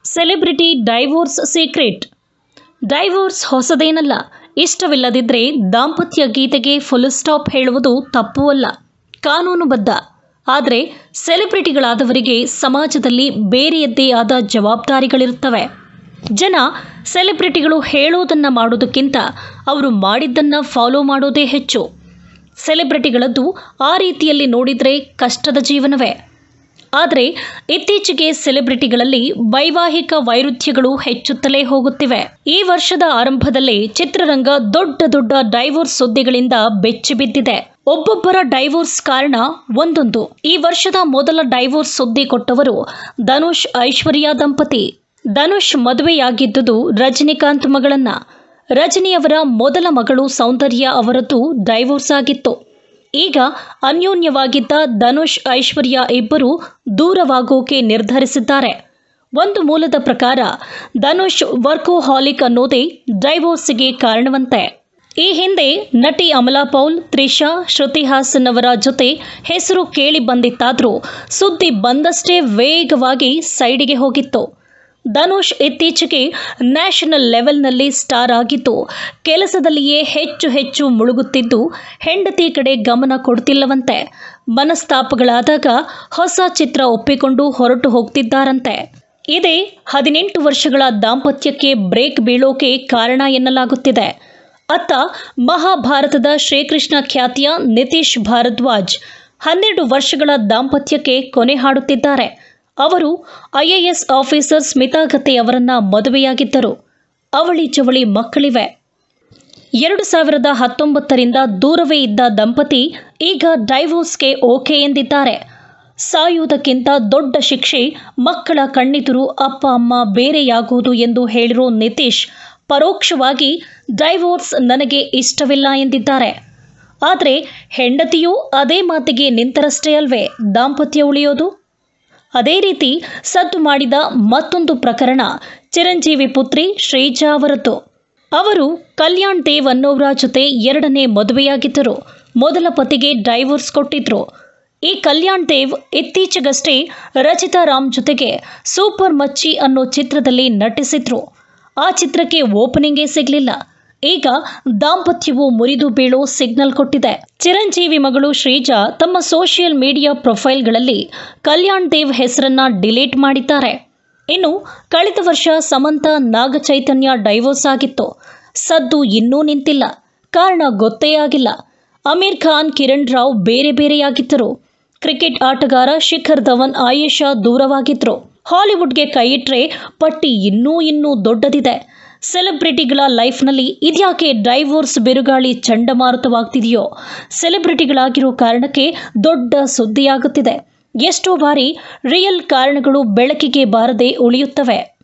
celebrity divorce secret divorce ಹೊಸದೇನಲ್ಲ ಇಷ್ಟವಿಲ್ಲದಿದ್ದರೆ ದಾಂಪತ್ಯ ಗೀತೆಗೆ ಫುಲ್ ಸ್ಟಾಪ್ ಹೇಳುವುದು ತಪ್ಪು ಅಲ್ಲ ಕಾನೂನುಬದ್ಧ ಆದರೆ ಸೆಲೆಬ್ರಿಟಿಗಳಾದವರಿಗೆ ಸಮಾಜದಲ್ಲಿ ಬೇರೆಯದ್ದೇ ಆದ ಜವಾಬ್ದಾರಿಗಳಿರುತ್ತವೆ ಜನ ಸೆಲೆಬ್ರಿಟಿಗಳು ಹೇಳೋದನ್ನು ಮಾಡೋದಕ್ಕಿಂತ ಅವರು ಮಾಡಿದ್ದನ್ನು ಫಾಲೋ ಮಾಡೋದೇ ಹೆಚ್ಚು ಸೆಲೆಬ್ರಿಟಿಗಳದ್ದು ಆ ರೀತಿಯಲ್ಲಿ ನೋಡಿದರೆ ಕಷ್ಟದ ಜೀವನವೇ ಆದರೆ ಇತ್ತೀಚೆಗೆ ಸೆಲೆಬ್ರಿಟಿಗಳಲ್ಲಿ ವೈವಾಹಿಕ ವೈರುಧ್ಯಗಳು ಹೆಚ್ಚುತ್ತಲೇ ಹೋಗುತ್ತಿವೆ ಈ ವರ್ಷದ ಆರಂಭದಲ್ಲೇ ಚಿತ್ರರಂಗ ದೊಡ್ಡ ದೊಡ್ಡ ಡೈವೋರ್ಸ್ ಸುದ್ದಿಗಳಿಂದ ಬೆಚ್ಚಿಬಿದ್ದಿದೆ ಒಬ್ಬೊಬ್ಬರ ಡೈವೋರ್ಸ್ ಕಾರಣ ಒಂದೊಂದು ಈ ವರ್ಷದ ಮೊದಲ ಡೈವೋರ್ಸ್ ಸುದ್ದಿ ಕೊಟ್ಟವರು ಧನುಷ್ ಐಶ್ವರ್ಯ ದಂಪತಿ ಧನುಷ್ ಮದುವೆಯಾಗಿದ್ದುದು ರಜನಿಕಾಂತ್ ಮಗಳನ್ನ ರಜನಿಯವರ ಮೊದಲ ಮಗಳು ಸೌಂದರ್ಯ ಅವರದ್ದು ಡೈವೋರ್ಸ್ ಆಗಿತ್ತು ಈಗ ಅನ್ಯೋನ್ಯವಾಗಿದ್ದ ಧನುಷ್ ಐಶ್ವರ್ಯ ಇಬ್ಬರು ದೂರವಾಗೋಕೆ ನಿರ್ಧರಿಸಿದ್ದಾರೆ ಒಂದು ಮೂಲದ ಪ್ರಕಾರ ಧನುಷ್ ವರ್ಕೋಹಾಲಿಕ್ ಅನ್ನೋದೇ ಡೈವೋರ್ಸ್ಗೆ ಕಾರಣವಂತೆ ಈ ಹಿಂದೆ ನಟಿ ಅಮಲಾ ಪೌಲ್ ತ್ರಿಷಾ ಶ್ರುತಿ ಹಾಸನ್ ಅವರ ಜೊತೆ ಹೆಸರು ಕೇಳಿ ಬಂದಿತ್ತಾದರೂ ಸುದ್ದಿ ಬಂದಷ್ಟೇ ವೇಗವಾಗಿ ಸೈಡಿಗೆ ಹೋಗಿತ್ತು ಧನುಷ್ ಇತ್ತೀಚೆಗೆ ನ್ಯಾಷನಲ್ ಲೆವೆಲ್ನಲ್ಲಿ ಸ್ಟಾರ್ ಆಗಿದ್ದು ಕೆಲಸದಲ್ಲಿಯೇ ಹೆಚ್ಚು ಹೆಚ್ಚು ಮುಳುಗುತ್ತಿದ್ದು ಹೆಂಡತಿ ಕಡೆ ಗಮನ ಕೊಡ್ತಿಲ್ಲವಂತೆ ಮನಸ್ತಾಪಗಳಾದಾಗ ಹೊಸ ಚಿತ್ರ ಒಪ್ಪಿಕೊಂಡು ಹೊರಟು ಹೋಗ್ತಿದ್ದಾರಂತೆ ಇದೇ ಹದಿನೆಂಟು ವರ್ಷಗಳ ದಾಂಪತ್ಯಕ್ಕೆ ಬ್ರೇಕ್ ಬೀಳೋಕೆ ಕಾರಣ ಎನ್ನಲಾಗುತ್ತಿದೆ ಅತ್ತ ಮಹಾಭಾರತದ ಶ್ರೀಕೃಷ್ಣ ಖ್ಯಾತಿಯ ನಿತೀಶ್ ಭಾರದ್ವಾಜ್ ಹನ್ನೆರಡು ವರ್ಷಗಳ ದಾಂಪತ್ಯಕ್ಕೆ ಕೊನೆ ಹಾಡುತ್ತಿದ್ದಾರೆ ಅವರು ಐಎಎಸ್ ಆಫೀಸರ್ ಸ್ಮಿತಾಗತೆ ಅವರನ್ನ ಮದುವೆಯಾಗಿದ್ದರು ಅವಳಿ ಜವಳಿ ಮಕ್ಕಳಿವೆ ಎರಡು ಸಾವಿರದ ಹತ್ತೊಂಬತ್ತರಿಂದ ದೂರವೇ ಇದ್ದ ದಂಪತಿ ಈಗ ಡೈವೋರ್ಸ್ಗೆ ಓಕೆ ಎಂದಿದ್ದಾರೆ ಸಾಯುವುದಕ್ಕಿಂತ ದೊಡ್ಡ ಶಿಕ್ಷೆ ಮಕ್ಕಳ ಕಣ್ಣೆದುರು ಅಪ್ಪ ಅಮ್ಮ ಬೇರೆಯಾಗುವುದು ಎಂದು ಹೇಳಿರೋ ನಿತೀಶ್ ಪರೋಕ್ಷವಾಗಿ ಡೈವೋರ್ಸ್ ನನಗೆ ಇಷ್ಟವಿಲ್ಲ ಎಂದಿದ್ದಾರೆ ಆದರೆ ಹೆಂಡತಿಯೂ ಅದೇ ಮಾತಿಗೆ ನಿಂತರಷ್ಟೇ ಅಲ್ವೇ ದಾಂಪತ್ಯ ಉಳಿಯೋದು ಅದೇ ರೀತಿ ಸದ್ದು ಮಾಡಿದ ಮತ್ತೊಂದು ಪ್ರಕರಣ ಚಿರಂಜೀವಿ ಪುತ್ರಿ ಶ್ರೀಜಾ ಅವರದ್ದು ಅವರು ಕಲ್ಯಾಣ್ ದೇವ್ ಅನ್ನೋರ ಜೊತೆ ಎರಡನೇ ಮದುವೆಯಾಗಿದ್ದರು ಮೊದಲ ಪತಿಗೆ ಡೈವೋರ್ಸ್ ಕೊಟ್ಟಿದ್ರು ಈ ಕಲ್ಯಾಣ್ ದೇವ್ ಇತ್ತೀಚೆಗಷ್ಟೇ ರಚಿತಾ ರಾಮ್ ಜೊತೆಗೆ ಸೂಪರ್ ಮಚ್ಚಿ ಅನ್ನೋ ಚಿತ್ರದಲ್ಲಿ ನಟಿಸಿದ್ರು ಆ ಚಿತ್ರಕ್ಕೆ ಓಪನಿಂಗೇ ಸಿಗಲಿಲ್ಲ ಈಗ ದಾಂಪತ್ಯವು ಮುರಿದು ಬೀಳೋ ಸಿಗ್ನಲ್ ಕೊಟ್ಟಿದೆ ಚಿರಂಜೀವಿ ಮಗಳು ಶ್ರೀಜಾ ತಮ್ಮ ಸೋಷಿಯಲ್ ಮೀಡಿಯಾ ಪ್ರೊಫೈಲ್ಗಳಲ್ಲಿ ಕಲ್ಯಾಣ್ ದೇವ್ ಹೆಸರನ್ನ ಡಿಲೀಟ್ ಮಾಡಿದ್ದಾರೆ ಇನ್ನು ಕಳೆದ ವರ್ಷ ಸಮಂತ ನಾಗಚೈತನ್ಯ ಡೈವೋರ್ಸ್ ಆಗಿತ್ತು ಸದ್ದು ಇನ್ನೂ ನಿಂತಿಲ್ಲ ಕಾರಣ ಗೊತ್ತೇ ಆಗಿಲ್ಲ ಅಮೀರ್ ಖಾನ್ ಕಿರಣ್ ರಾವ್ ಬೇರೆ ಬೇರೆಯಾಗಿದ್ದರು ಕ್ರಿಕೆಟ್ ಆಟಗಾರ ಶಿಖರ್ ಧವನ್ ಆಯೇಷಾ ದೂರವಾಗಿದ್ರು ಹಾಲಿವುಡ್ಗೆ ಕೈಯಿಟ್ರೆ ಪಟ್ಟಿ ಇನ್ನೂ ಇನ್ನೂ ದೊಡ್ಡದಿದೆ ಸೆಲೆಬ್ರಿಟಿಗಳ ಲೈಫ್ನಲ್ಲಿ ಇದ್ಯಾಕೆ ಡೈವೋರ್ಸ್ ಬಿರುಗಾಳಿ ಚಂಡಮಾರುತವಾಗ್ತಿದೆಯೋ ಸೆಲೆಬ್ರಿಟಿಗಳಾಗಿರೋ ಕಾರಣಕ್ಕೆ ದೊಡ್ಡ ಸುದ್ದಿಯಾಗುತ್ತಿದೆ ಎಷ್ಟೋ ಬಾರಿ ರಿಯಲ್ ಕಾರಣಗಳು ಬೆಳಕಿಗೆ ಬಾರದೆ ಉಳಿಯುತ್ತವೆ